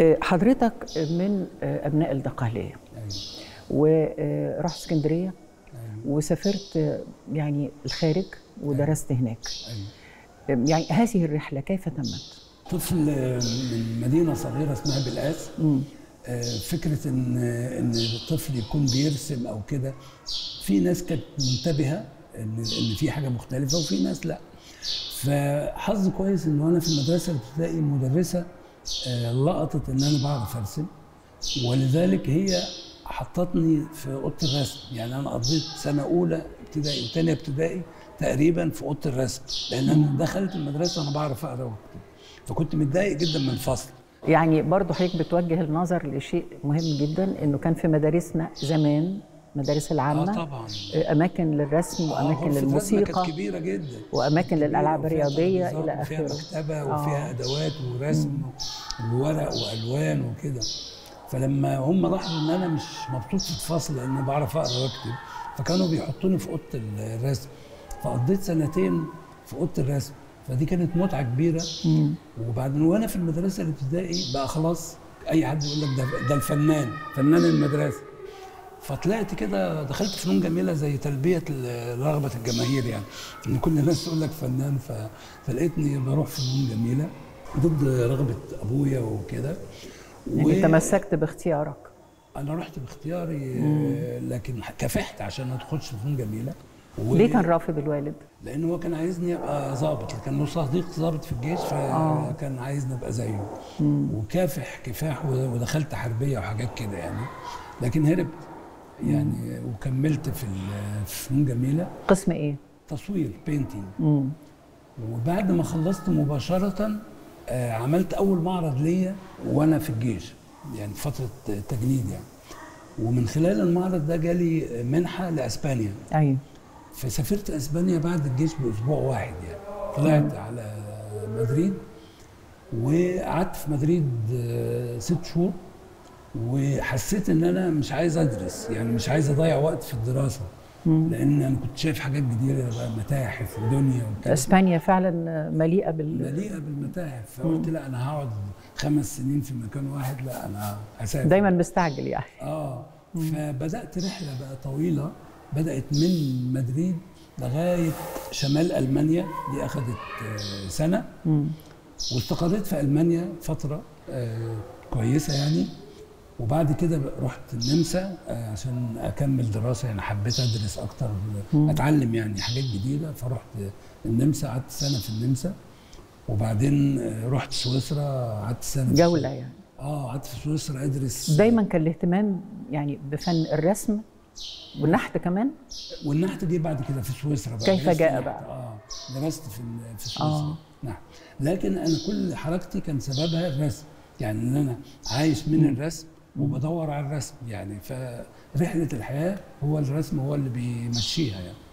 آه، حضرتك من آه، ابناء الدقهليه ايوه ورحت اسكندريه ايوه وسافرت آه، يعني الخارج ودرست هناك ايوه آه، يعني هذه الرحله كيف تمت؟ طفل من مدينه صغيره اسمها بلقاس مم. آه، فكره ان ان الطفل يكون بيرسم او كده في ناس كانت منتبهه ان ان في حاجه مختلفه وفي ناس لا فحظ كويس ان وانا في المدرسه الابتدائي مدرسه آه، لقطت ان انا بعرف ارسم ولذلك هي حطتني في اوضه الرسم يعني انا قضيت سنه اولى ابتدائي وثانيه ابتدائي تقريبا في اوضه الرسم لان انا دخلت المدرسه وانا بعرف اقرا واكتب فكنت متضايق جدا من الفصل يعني برضه حضرتك بتوجه النظر لشيء مهم جدا انه كان في مدارسنا زمان مدارس اه العامه طبعا آه، اماكن للرسم آه، واماكن غرفة رسمة للموسيقى كانت كبيرة جدا وأماكن كبيرة للألعاب وفيها الرياضية ترابيزات إلى وفيها آخره. مكتبة آه. وفيها أدوات ورسم وورق وألوان وكده فلما هم لاحظوا إن أنا مش مبسوط في الفصل لأن أنا بعرف أقرأ وأكتب فكانوا بيحطوني في أوضة الرسم فقضيت سنتين في أوضة الرسم فدي كانت متعة كبيرة وبعدين وأنا في المدرسة الابتدائي بقى خلاص أي حد يقول لك ده ده الفنان فنان المدرسة فطلعت كده دخلت فنون جميله زي تلبيه ال- رغبه الجماهير يعني ان كل الناس تقول لك فنان ف... فلقيتني بروح فنون جميله ضد رغبه ابويا وكده يعني تمسكت باختيارك انا رحت باختياري آه، لكن كافحت عشان ما ادخلش فنون جميله و... ليه كان رافض الوالد؟ لان هو كان عايزني ابقى ظابط كان له صديق ظابط في الجيش فكان عايزني ابقى زيه وكافح كفاح و- ودخلت حربيه وحاجات كده يعني لكن هربت يعني وكملت في ال- في فنون جميله قسم ايه؟ تصوير بينتينج مم. وبعد ما خلصت مباشره آه، عملت اول معرض ليا وانا في الجيش يعني فتره تجنيد يعني ومن خلال المعرض ده جالي منحه لاسبانيا ايوه فسافرت اسبانيا بعد الجيش باسبوع واحد يعني طلعت على مدريد وقعدت في مدريد آه، ست شهور وحسيت ان انا مش عايز ادرس يعني مش عايز اضيع وقت في الدراسه لان انا كنت شايف حاجات جديده بقى متاحف ودنيا وكده اسبانيا فعلا مليئه بال مليئه بالمتاحف فقلت لا انا هقعد خمس سنين في مكان واحد لا انا هسافر دايما مستعجل يعني اه فبدات رحله بقى طويله بدات من مدريد لغايه شمال المانيا دي اخذت آه، سنه واستقريت في المانيا فتره آه، كويسه يعني وبعد كده بقى رحت النمسا آه، عشان اكمل دراسه يعني حبيت ادرس اكتر اتعلم يعني حاجات جديده فرحت النمسا قعدت سنه في النمسا وبعدين آه، رحت سويسرا قعدت سنه في جوله يعني اه قعدت في سويسرا ادرس دايما كان الاهتمام يعني بفن الرسم والنحت كمان والنحت جه بعد كده في سويسرا بقى كيف درست جاء نحت. بقى؟ اه درست في ال- في سويسرا آه. نعم لكن انا كل حركتي كان سببها الرسم يعني ان انا عايش من الرسم وبدور على الرسم يعني فرحله الحياه هو الرسم هو اللي بيمشيها يعني